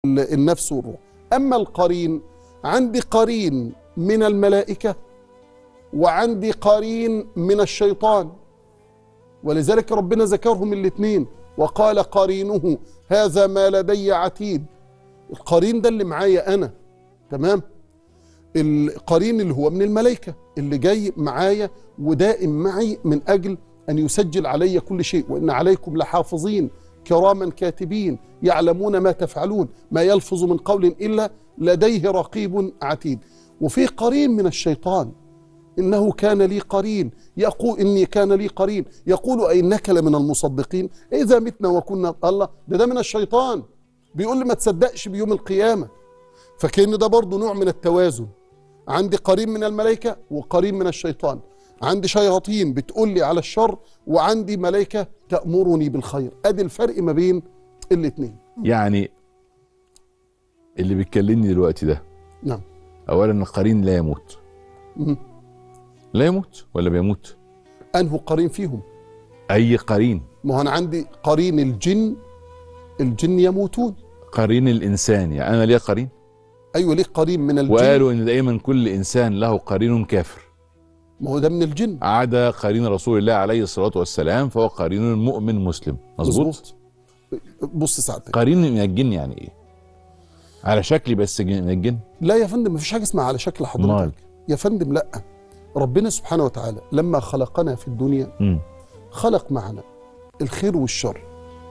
النفس والروح أما القرين عندي قرين من الملائكة وعندي قرين من الشيطان ولذلك ربنا ذكرهم الاثنين وقال قرينه هذا ما لدي عتيد القرين ده اللي معايا أنا تمام القرين اللي هو من الملائكة اللي جاي معايا ودائم معي من أجل أن يسجل علي كل شيء وإن عليكم لحافظين كراما كاتبين يعلمون ما تفعلون ما يلفظ من قول إلا لديه رقيب عتيد وفي قرين من الشيطان إنه كان لي قرين يقول إني كان لي قرين يقول أئنك لمن المصدقين إذا متنا وكنا الله ده ده من الشيطان بيقول لي ما تصدقش بيوم القيامة فكأن ده برضه نوع من التوازن عندي قرين من الملائكة وقرين من الشيطان عندي شياطين بتقول لي على الشر وعندي ملائكة تأمرني بالخير ادي الفرق ما بين الاثنين يعني اللي بيتكلمني دلوقتي ده نعم اولا القرين لا يموت مم. لا يموت ولا بيموت انه قرين فيهم اي قرين ما هو انا عندي قرين الجن الجن يموتون قرين الانسان يعني انا ليا قرين ايوه ليه قرين من الجن وقالوا ان دايما كل انسان له قرين كافر ما هو ده من الجن عدا قرين رسول الله عليه الصلاه والسلام فهو قرين مؤمن مسلم مظبوط مظبوط بص ساعتك قرين من الجن يعني ايه على شكلي بس جن- من الجن لا يا فندم مفيش حاجه اسمها على شكل أمال؟ حضرتك يا فندم لا ربنا سبحانه وتعالى لما خلقنا في الدنيا مم. خلق معنا الخير والشر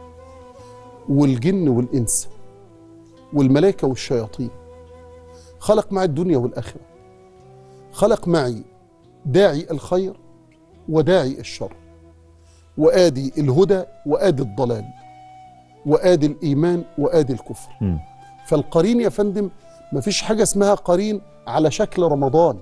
والجن والإنس والملائكة والشياطين خلق معي الدنيا والآخرة خلق معي داعي الخير وداعي الشر وآدي الهدى وآدي الضلال وآدي الإيمان وآدي الكفر مم. فالقرين يا فندم مفيش حاجة اسمها قرين على شكل رمضان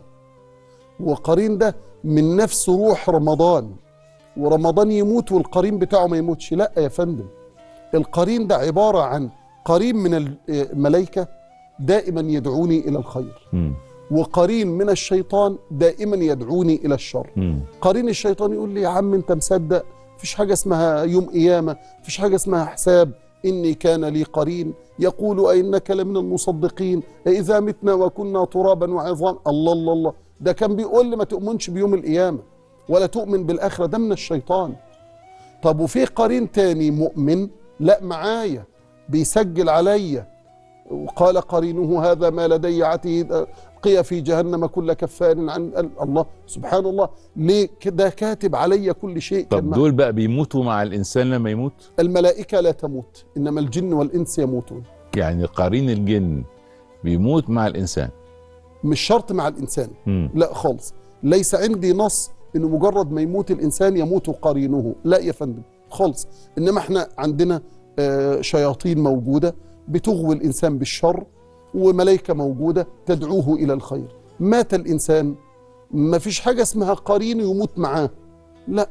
وقرين ده من نفس روح رمضان ورمضان يموت والقرين بتاعه ما يموتش لا يا فندم القرين ده عبارة عن قرين من الملائكة دائما يدعوني إلى الخير مم. وقرين من الشيطان دائما يدعوني إلى الشر مم. قرين الشيطان يقول لي يا عم انت مصدق مفيش حاجة اسمها يوم قيامة مفيش حاجة اسمها حساب إني كان لي قرين يقول أئنك لمن المصدقين إذا متنا وكنا ترابا وعظام الله الله الله ده كان بيقول لي ما تؤمنش بيوم القيامة ولا تؤمن بالآخرة ده من الشيطان طب وفي قرين تاني مؤمن لا معايا بيسجل عليا وقال قرينه هذا ما لدي عتيد قي في جهنم كل كفار عن الله سبحان الله ليه ده كاتب علي كل شيء كان طب مع- دول بقى بيموتوا مع الانسان لما يموت الملائكة لا تموت إنما الجن والإنس يموتون يعني قرين الجن بيموت مع الانسان مش شرط مع الإنسان مم. لا خالص ليس عندي نص إنه مجرد ما يموت الإنسان يموت قرينه لا يا فندم خالص إنما إحنا عندنا آه، شياطين موجودة بتغوي الإنسان بالشر وملائكة موجودة تدعوه إلى الخير مات الإنسان ما فيش حاجة اسمها قرين يموت معاه لا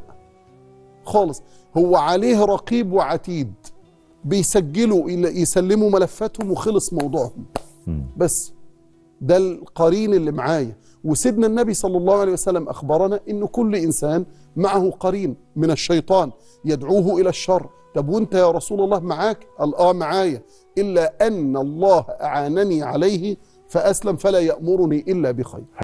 خالص هو عليه رقيب وعتيد بيسجلوا إلى- يسلموا ملفاتهم وخلص موضوعهم مم. بس ده القرين اللي معايا وسيدنا النبي صلى الله عليه وسلم أخبرنا إن كل إنسان معه قرين من الشيطان يدعوه إلى الشر طب وانت يا رسول الله معاك قال آه معايا إلا أن الله أعانني عليه فأسلم فلا يأمرني إلا بخير